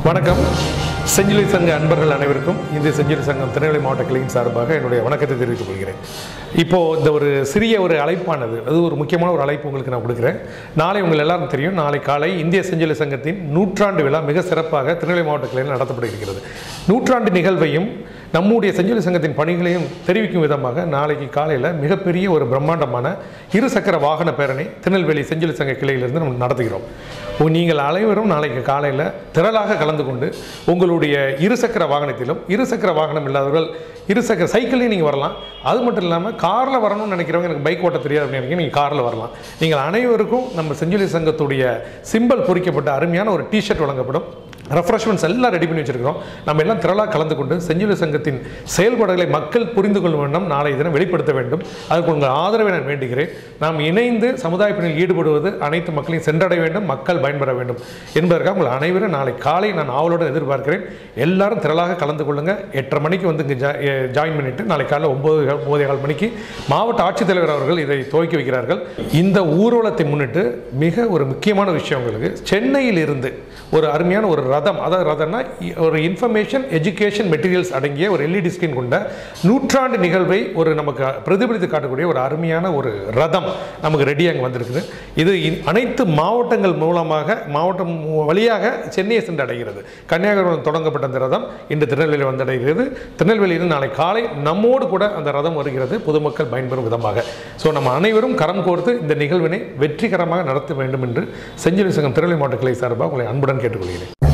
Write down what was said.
வணக்கம் செஞ்சிலுவை சங்க அன்பர்கள் அனைவருக்கும் இந்திய செஞ்சிலுவை சங்கம் திருநெல்வேலி மாவட்ட கிளையின் சார்பாக என்னுடைய வணக்கத்தை தெரிவித்துக் கொள்கிறேன் இப்போ இந்த ஒரு சிறிய ஒரு அழைப்பானது அது ஒரு முக்கியமான ஒரு அழைப்பு உங்களுக்கு நான் கொடுக்குறேன் நாளை உங்கள் எல்லாரும் தெரியும் நாளை காலை இந்திய செஞ்சிலுவை சங்கத்தின் நூற்றாண்டு விழா மிக சிறப்பாக திருநெல்வேலி மாவட்ட கிளையில் நடத்தப்பட இருக்கிறது நூற்றாண்டு நிகழ்வையும் நம்முடைய செஞ்சிலுவை சங்கத்தின் பணிகளையும் தெரிவிக்கும் விதமாக நாளைக்கு காலையில் மிகப்பெரிய ஒரு பிரம்மாண்டமான இருசக்கர வாகன பேரணி திருநெல்வேலி செஞ்சிலுவை சங்க கிளையிலிருந்து நம்ம நடத்துகிறோம் உ- நீங்கள் அனைவரும் நாளைக்கு காலையில் திரளாக கலந்து கொண்டு உங்களுடைய இருசக்கர வாகனத்திலும் இருசக்கர வாகனம் இல்லாதவர்கள் இருசக்கர சைக்கிளையும் நீங்கள் வரலாம் அது மட்டும் இல்லாமல் காரில் வரணும்னு நினைக்கிறவங்க எனக்கு பைக் ஓட்ட தெரியாது அப்படின்னு நினைக்கிறீங்க நீங்கள் காரில் வரலாம் நீங்கள் அனைவருக்கும் நம்ம செஞ்சிலுவை சங்கத்துடைய சிம்பல் பொறிக்கப்பட்ட அருமையான ஒரு டிஷர்ட் வழங்கப்படும் ரெஃப்ரெஷ்மெண்ட்ஸ் எல்லாம் ரெடி பண்ணி வச்சிருக்கிறோம் நம்ம எல்லாம் திரளாக கலந்து கொண்டு செஞ்சிலுவை சங்கத்தின் செயல்பாடுகளை மக்கள் புரிந்து கொள்ளும் வண்ணம் நாளை தினம் வெளிப்படுத்த வேண்டும் அதற்கு உங்கள் ஆதரவை நான் வேண்டுகிறேன் நாம் இணைந்து சமுதாய பணியில் ஈடுபடுவது அனைத்து மக்களையும் சென்றடைய வேண்டும் மக்கள் பயன்பெற வேண்டும் என்பதற்காக உங்கள் அனைவரும் நாளை காலை நான் ஆவலுடன் எதிர்பார்க்கிறேன் எல்லாரும் திரளாக கலந்து கொள்ளுங்க எட்டரை மணிக்கு வந்து இங்கே ஜாயின் பண்ணிட்டு நாளை காலையில் ஒம்பது ஒம்பதே கால் மணிக்கு மாவட்ட ஆட்சித்தலைவர் அவர்கள் இதை துவக்கி வைக்கிறார்கள் இந்த ஊர்வலத்தை முன்னிட்டு மிக ஒரு முக்கியமான விஷயம் உங்களுக்கு சென்னையில் இருந்து ஒரு அருமையான ஒரு ரதம் அதாவது ரதம்னா இ- ஒரு இன்ஃபர்மேஷன் எஜுகேஷன் மெட்டீரியல்ஸ் அடங்கிய ஒரு எல்இடி ஸ்கிரீன் கொண்ட நூற்றாண்டு நிகழ்வை ஒரு நமக்கு பிரதிபலித்து காட்டக்கூடிய ஒரு அருமையான ஒரு ரதம் நமக்கு ரெடியாக அங்கே வந்திருக்குது இது இ- அனைத்து மாவட்டங்கள் மூலமாக மாவட்டம் மூ- வழியாக சென்னையை சென்றடைகிறது கன்னியாகுமரி தொடங்கப்பட்ட அந்த ரதம் இன்று திருநெல்வேலி வந்தடைகிறது திருநெல்வேலியில் நாளை காலை நம்மோடு கூட அந்த ரதம் வருகிறது பொதுமக்கள் பயன்பெறும் விதமாக ஸோ நம்ம அனைவரும் கரம் கோர்த்து இந்த நிகழ்வினை வெற்றிகரமாக நடத்த வேண்டும் என்று செஞ்சிலுவை சங்கம் திருநெல்வேலி மாவட்ட கிளை சார்பாக உங்களை அன்புடன் கேட்டுக்கொள்கிறேன்